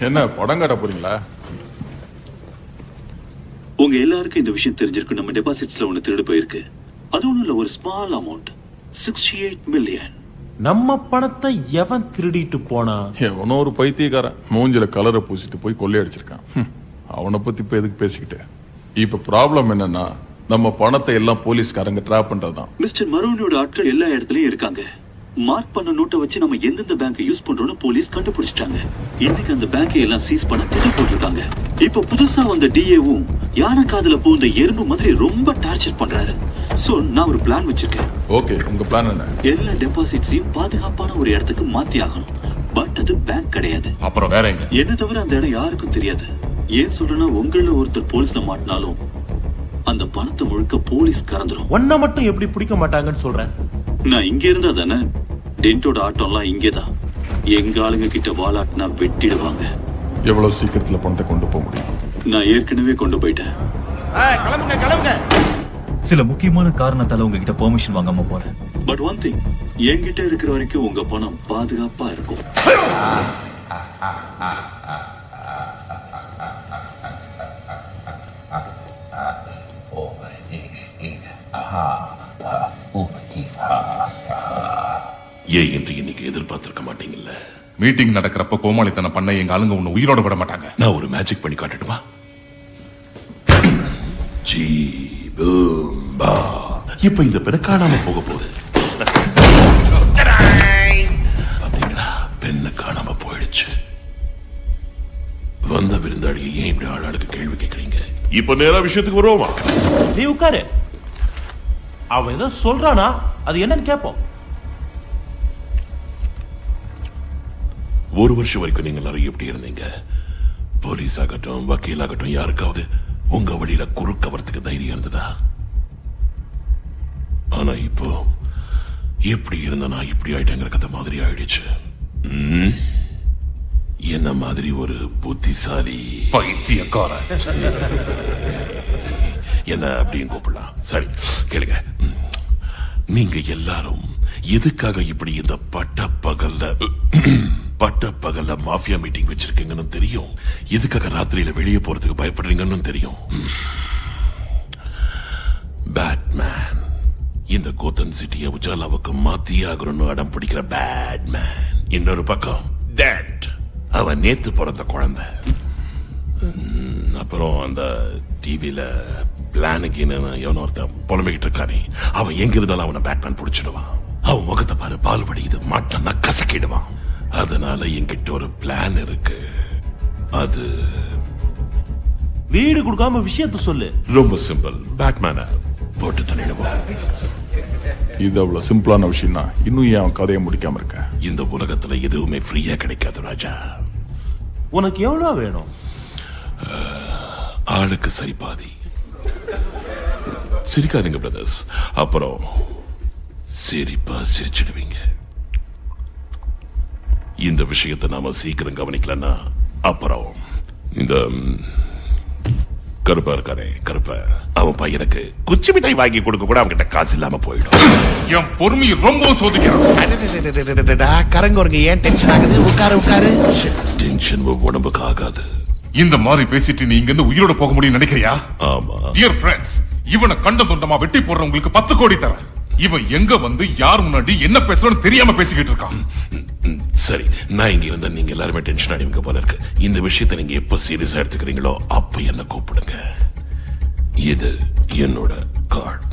என்ன படம் காட்ட போறீங்களா உங்க எல்லாருக்கும் இந்த விஷயம் தெரிஞ்சிருக்கு நம்ம டெபாசிட்ஸ்ல ஒண்ணு திருடு போயிருக்கு அது ஒண்ணும் இல்ல ஒரு small amount sixty eight million நம்ம பணத்தை எவன் திருடிட்டு போனா எவனோ ஒரு பைத்தியக்காரன் மூஞ்சில கலரை பூசிட்டு போய் கொள்ளையடிச்சிருக்கான் ஹம், அவனை பத்தி இப்ப எதுக்கு பேசிக்கிட்டு இப்ப ப்ராப்ளம் என்னன்னா நம்ம பணத்தை எல்லாம் போலீஸ்காரங்க ட்ராப் பண்றதுதான் மிஸ்டர் மரோனியோட ஆட்கள் எல்லா இடத்துலயும் இருக்காங்க மார்க் பண்ண நோட்டை வச்சு நம்ம எந்தெந்த பேங்கை யூஸ் பண்றோம்னு போலீஸ் கண்டுபிடிச்சிட்டாங்க இன்னைக்கு அந்த பேங்கை எல்லாம் சீஸ் பண்ண திட்டம் போட்டிருக்காங்க இப்ப புதுசா வந்த டிஏவும் யானை காதுல பூந்த எறும்பு மாதிரி ரொம்ப டார்ச்சர் பண்றாரு சோ நான் ஒரு பிளான் வச்சிருக்கேன் ஓகே உங்க பிளான் என்ன எல்லா டெபாசிட்ஸையும் பாதுகாப்பான ஒரு இடத்துக்கு மாத்தி ஆகணும் பட் அது பேங்க் கிடையாது அப்புறம் வேற எங்க என்ன தவிர அந்த இடம் யாருக்கும் தெரியாது ஏன் சொல்றேன்னா உங்கள ஒருத்தர் போலீஸ்ல மாட்டினாலும் அந்த பணத்தை முழுக்க போலீஸ் கறந்துரும் ஒன்ன மட்டும் எப்படி பிடிக்க மாட்டாங்கன்னு சொல்றேன் நான் இங்க இருந்தா தானே டென்ட்டோட ஆட்டம்லாம் இங்கேதான் எங்க ஆளுங்க கிட்ட வாலாட்டினா வெட்டிடுவாங்க எவ்வளவு சீக்கிரத்துல பணத்தை கொண்டு போக முடியும் நான் ஏற்கனவே கொண்டு போயிட்டேன் கிளம்புங்க கிளம்புங்க சில முக்கியமான காரணத்தால உங்ககிட்ட பெர்மிஷன் வாங்காம போறேன் பட் ஒன் திங் என்கிட்ட இருக்கிற வரைக்கும் உங்க பணம் பாதுகாப்பா இருக்கும் ஏன் என்று இன்னைக்கு எதிர்பார்த்திருக்க மாட்டீங்கல்ல மீட்டிங் நடக்கிறப்ப கோமாளித்தனம் பண்ண எங்க ஆளுங்க உன்னை உயிரோட விட மாட்டாங்க நான் ஒரு மேஜிக் பண்ணி காட்டட்டுமா ஜீ பூம் பா இப்ப இந்த பெண் காணாம போக போகுது பாத்தீங்களா பெண்ணு காணாம போயிடுச்சு வந்த விருந்தாளியை ஏன் இப்படி ஆளாளுக்கு கேள்வி கேட்கறீங்க இப்ப நேரா விஷயத்துக்கு வருவோமா நீ உட்காரு அவன் ஏதோ சொல்றானா அது என்னன்னு கேட்போம் ஒரு வருஷம் வரைக்கும் நீங்க எல்லாரும் எப்படி இருந்தீங்க போலீஸ் ஆகட்டும் வக்கீல் ஆகட்டும் யாருக்காவது உங்க வழியில குறுக்க வரத்துக்கு தைரியம் இருந்ததா ஆனா இப்போ எப்படி இருந்த நான் இப்படி ஆயிட்டேங்கிற கதை மாதிரி ஆயிடுச்சு ம்? என்ன மாதிரி ஒரு புத்திசாலி பைத்தியக்காரன் என்ன அப்படின்னு கூப்பிடலாம் சரி கேளுங்க ம். நீங்க எல்லாரும் எதுக்காக இப்படி இந்த பட்ட பகல்ல பட்ட பகல்ல மாஃபியா மீட்டிங் வச்சிருக்கீங்கன்னு தெரியும் எதுக்காக ராத்திரியில வெளியே போறதுக்கு பயப்படுறீங்கன்னு தெரியும் ம். பேட்மேன் இந்த கோத்தன் சிட்டியை உஜாலாவுக்கு மாத்தியே ஆகணும்னு அடம் பிடிக்கிற பேட்மேன் இன்னொரு பக்கம் டேட் அவன் நேத்து பிறந்த குழந்தை ம், அப்புறம் அந்த டிவில பிளானுக்குன்னு எவனோ ஒருத்தன் புலம்பிக்கிட்டு இருக்கானே அவன் எங்க இருந்தாலும் அவனை பேட்மேன் பிடிச்சிடுவான் அவன் முகத்தை பாரு பால் வடியுது மாட்டான்னா கசக்கிடுவான் அதனால என்கிட்ட ஒரு பிளான் இருக்கு அது வீடு கொடுக்காம விஷயத்த சொல்லு ரொம்ப சிம்பிள் பேட்மேனை போட்டு தள்ளிடுவோம் இது அவ்வளவு சிம்பிளான விஷயம்னா இன்னும் ஏன் அவன் கதையை முடிக்காம இருக்க இந்த உலகத்துல எதுவுமே ஃப்ரீயா கிடைக்காது ராஜா உனக்கு எவ்வளவு வேணும் ஆளுக்கு சரி பாதி சிரிக்காதீங்க பிரதர்ஸ் அப்புறம் சிரிப்பா சிரிச்சிடுவீங்க இந்த விஷயத்தை நாம சீக்கிரம் கவனிக்கலன்னா அப்புறம் இந்த ம், கருப்பா இருக்கானே கருப்ப அவன் பையனுக்கு குச்சி மிட்டாய் வாங்கி கொடுக்க கூட அவன்கிட்ட காசு இல்லாம போயிடும் என் பொறுமையை ரொம்பவும் சோதிக்கிறான் கரங்கோருங்க ஏன் டென்ஷன் ஆகுது உட்காரு உட்காரு டென்ஷன் உடம்புக்கு ஆகாது இந்த மாதிரி பேசிட்டு நீ இங்க இருந்து உயிரோட போக முடியும் நினைக்கிறியா ஆமா டியர் ஃப்ரெண்ட்ஸ் இவனை கண்ட துண்டமா வெட்டி போடுற உங்களுக்கு பத்து கோடி தரேன் இவன் எங்க வந்து யார் முன்னாடி என்ன பேசுறன்னு தெரியாம பேசிக்கிட்டு இருக்கான் ம், சரி நான் இங்க இருந்தா நீங்க எல்லாருமே டென்ஷன் ஆடிங்க போல இருக்கு இந்த விஷயத்தை நீங்க எப்ப சீரியஸா எடுத்துக்கிறீங்களோ அப்ப என்ன கூப்பிடுங்க இது என்னோட கார்டு